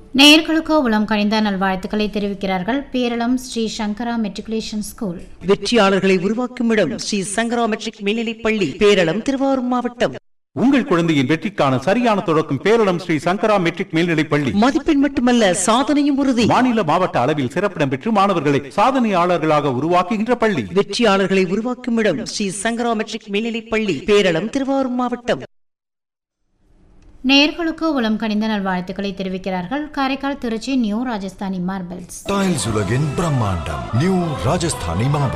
நேயர்களுக்கு உளம் கணிந்த நல்வாழ்த்துக்களை தெரிவிக்கிறார்கள் பேரளம் ஸ்ரீ சங்கரா மெட்ரிகுலேஷன் ஸ்கூல் வெற்றியாளர்களை உருவாக்கும் இடம் ஸ்ரீ சங்கரா மெட்ரிக் மேல்நிலைப் பள்ளி பேரளம் திருவாரூர் மாவட்டம் உங்கள் குழந்தையின் வெற்றிக்கான சரியான தொடக்கம் பேரளம் ஸ்ரீ சங்கரா மெட்ரிக் மேல்நிலைப் பள்ளி மதிப்பெண் மட்டுமல்ல சாதனையும் உறுதி மாநில மாவட்ட அளவில் சிறப்பிடம் பெற்று மாணவர்களை சாதனையாளர்களாக உருவாக்குகின்ற பள்ளி வெற்றியாளர்களை உருவாக்கும் இடம் ஸ்ரீ சங்கரா மெட்ரிக் மேல்நிலைப் பள்ளி பேரளம் திருவாரூர் மாவட்டம் நேயர்களுக்கு உளம் கணிந்த நல்வாழ்த்துக்களை தெரிவிக்கிறார்கள் Karaikal Tiruchi new Rajasthani marbles tiles உலகின் பிரம்மாண்டம் நியூ ராஜஸ்தானி மார்பிள்ஸ்